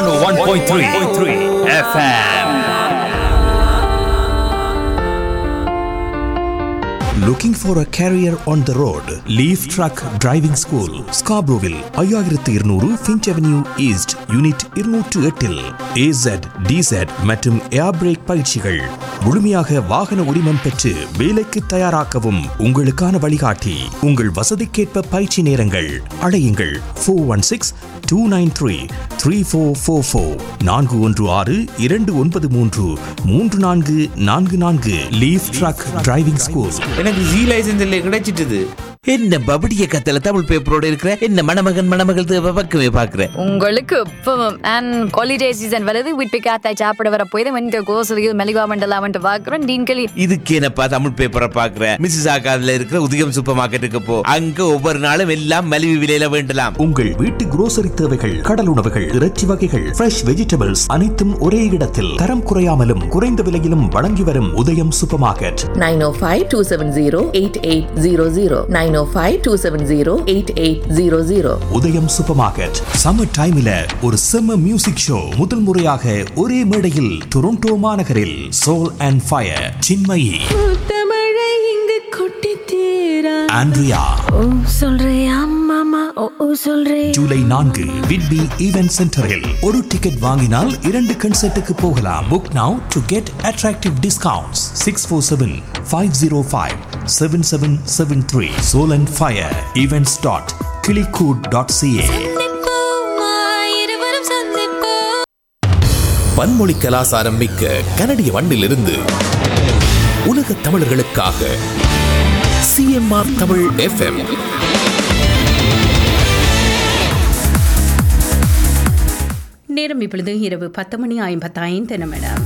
101.3 FM. Looking for a career on the road? Leaf Truck Driving School, Scarboroughville, ஐயாயிரத்து இருநூறு Finch avenue east unit இருநூற்று எட்டில் ஏசட் டிசட் மற்றும் ஏர் break பயிற்சிகள் முழுமையாக வாகன உரிமம் பெற்று வேலைக்கு தயாராக்கவும் உங்களுக்கான வழிகாட்டி உங்கள் வசதிக்கேற்ப பயிற்சி நேரங்கள் அழையுங்கள் four one six two nine three three four four four நான்கு ஒன்று ஆறு இரண்டு ஒன்பது மூன்று மூன்று நான்கு நான்கு நான்கு லீஃப் ட்ரக் டிரைவிங் ஸ்கூல் எனக்கு ஜி லைசன்ஸ் இல்லை கிடைச்சிட்டுது என்ன பபடிய கத்தல தமிழ் பேப்பரோட இருக்கிற என்ன மணமகன் மணமகள் தேவை பக்கமே பாக்குற உங்களுக்கு இப்பவும் அண்ட் ஹாலிடே சீசன் வருது வீட்டு காத்தாய் சாப்பிட வர போய் வந்து கோசலியில் மெலிவா மண்டலாமன்ட்டு பார்க்குறோம் டீன்களி இதுக்கு என்னப்பா தமிழ் பேப்பரை பாக்குற மிஸ்ஸஸ் ஆகாதுல இருக்கிற உதயம் சூப்பர் மார்க்கெட்டுக்கு போ அங்க ஒவ்வொரு நாளும் எல்லாம் மலிவு விலையில வேண்டலாம் உங்கள் வீட்டு grocery தேவைகள் கடல் உணவுகள் இறைச்சி வகைகள் ஃப்ரெஷ் வெஜிடபிள்ஸ் அனைத்தும் ஒரே இடத்தில் தரம் குறையாமலும் குறைந்த விலையிலும் வழங்கி வரும் உதயம் சூப்பர் மார்க்கெட் 905-270-8800 905-270-8800 உதயம் சூப்பர் மார்க்கெட் சம்மர் டைம்ல ஒரு செம்ம மியூசிக் ஷோ முதல் முறையாக ஒரே மேடையில் டொரண்டோ மாநகரில் சோல் அண்ட் ஃபயர் சின்மயி தமிழை இங்கு கொட்டி தீரா ஆண்ட்ரியா ஓ சொல்றியா மாமா ஓ ஓ சொல்றே ஜூலை நான்கு விட்பி ஈவென்ட் சென்டரில் ஒரு டிக்கெட் வாங்கினால் இரண்டு கன்சர்ட்டுக்கு போகலாம் book now to get attractive discounts six four seven five zero five seven seven seven three Soul and Fire events dot கிளிகூட் டாட் சிஏ இருவரும் சந்திப்போ பன்மொழி கலாசாரம் மிக்க கனடிய மண்ணிலிருந்து உலக தமிழர்களுக்காக சிஎம்ஆர் தமிழ் எஃப்எம் நேரம் இப்பொழுது இரவு பத்து மணி ஐம்பத்தைந்து நிமிடம்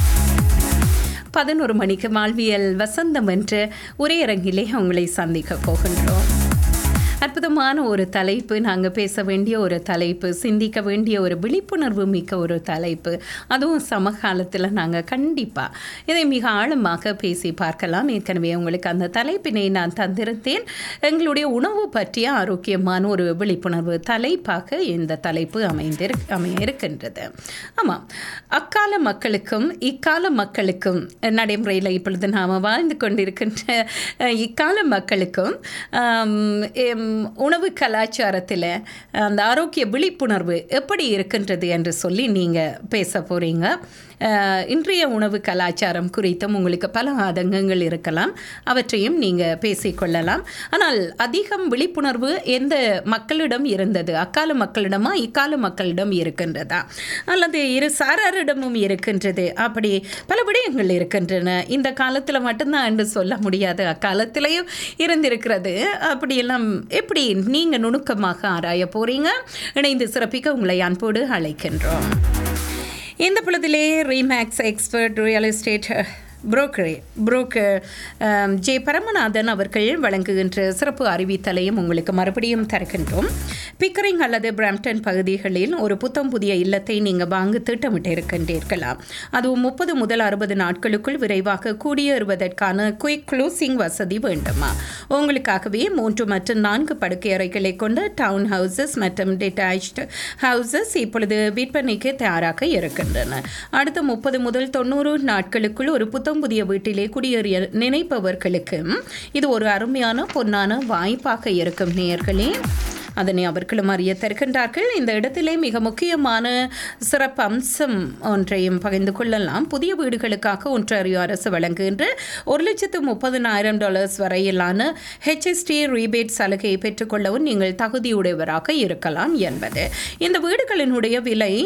பதினோரு மணிக்கு வாழ்வியல் வசந்தம் என்ற ஒரே அரங்கிலே உங்களை சந்திக்க போகின்றோம் அற்புதமான ஒரு தலைப்பு நாங்கள் பேச வேண்டிய ஒரு தலைப்பு சிந்திக்க வேண்டிய ஒரு விழிப்புணர்வு மிக்க ஒரு தலைப்பு அதுவும் சமகாலத்தில் நாங்கள் கண்டிப்பாக இதை மிக ஆழமாக பேசி பார்க்கலாம் ஏற்கனவே உங்களுக்கு அந்த தலைப்பினை நான் தந்திருந்தேன் எங்களுடைய உணவு பற்றிய ஆரோக்கியமான ஒரு விழிப்புணர்வு தலைப்பாக இந்த தலைப்பு அமைந்திரு அமைய இருக்கின்றது ஆமாம் அக்கால மக்களுக்கும் இக்கால மக்களுக்கும் நடைமுறையில் இப்பொழுது நாம் வாழ்ந்து கொண்டிருக்கின்ற அஹ், இக்கால மக்களுக்கும் ஆம், எம், உணவு கலாச்சாரத்தில் அந்த ஆரோக்கிய விழிப்புணர்வு எப்படி இருக்கின்றது என்று சொல்லி நீங்கள் பேச போகிறீங்க இன்றைய உணவு கலாச்சாரம் குறித்தும் உங்களுக்கு பல ஆதங்கங்கள் இருக்கலாம் அவற்றையும் நீங்கள் பேசிக்கொள்ளலாம் ஆனால் அதிகம் விழிப்புணர்வு எந்த மக்களிடம் இருந்தது அக்கால மக்களிடமா இக்கால மக்களிடம் இருக்கின்றதா அல்லது இரு சாராரிடமும் இருக்கின்றது அப்படி பல விடயங்கள் இருக்கின்றன இந்த காலத்தில் மட்டும்தான் என்று சொல்ல முடியாது அக்காலத்திலையும் இருந்திருக்கிறது அப்படியெல்லாம் எப்படி நீங்கள் நுணுக்கமாக ஆராய போகிறீங்க இணைந்து சிறப்பிக்க உங்களை அன்போடு அழைக்கின்றோம் இந்த பொழுதிலே ரீமேக்ஸ் எக்ஸ்பர்ட் ரியல் எஸ்டேட் புரோக்கரே புரோக்கர் ஜே பரமநாதன் அவர்கள் வழங்குகின்ற சிறப்பு அறிவித்தலையும் உங்களுக்கு மறுபடியும் தருகின்றோம் பிக்கரிங் அல்லது பிராம்டன் பகுதிகளில் ஒரு புத்தம் புதிய இல்லத்தை நீங்கள் வாங்க திட்டமிட்டு இருக்கின்றீர்களா அதுவும் முப்பது முதல் அறுபது நாட்களுக்குள் விரைவாக குடியேறுவதற்கான குயிக் க்ளோசிங் வசதி வேண்டுமா உங்களுக்காகவே மூன்று மற்றும் நான்கு படுக்கை அறைகளை கொண்ட டவுன் ஹவுசஸ் மற்றும் டிட்டாச்டு ஹவுசஸ் இப்பொழுது விற்பனைக்கு தயாராக இருக்கின்றன அடுத்த முப்பது முதல் தொண்ணூறு நாட்களுக்குள் ஒரு புத்தம் புதிய வீட்டிலே குடியேறிய நினைப்பவர்களுக்கு இது ஒரு அருமையான பொன்னான வாய்ப்பாக இருக்கும் நேயர்களே அதனை அவர்களும் அறிய தருகின்றார்கள் இந்த இடத்திலே மிக முக்கியமான சிறப்பு அம்சம் ஒன்றையும் பகிர்ந்து கொள்ளலாம் புதிய வீடுகளுக்காக ஒன்றாரியோ அரசு வழங்குகின்ற ஒரு லட்சத்து முப்பதனாயிரம் டாலர்ஸ் வரையிலான ஹெச்எஸ்டி ரீபேட் சலுகையை பெற்றுக்கொள்ளவும் நீங்கள் தகுதியுடையவராக இருக்கலாம் என்பது இந்த வீடுகளினுடைய விலை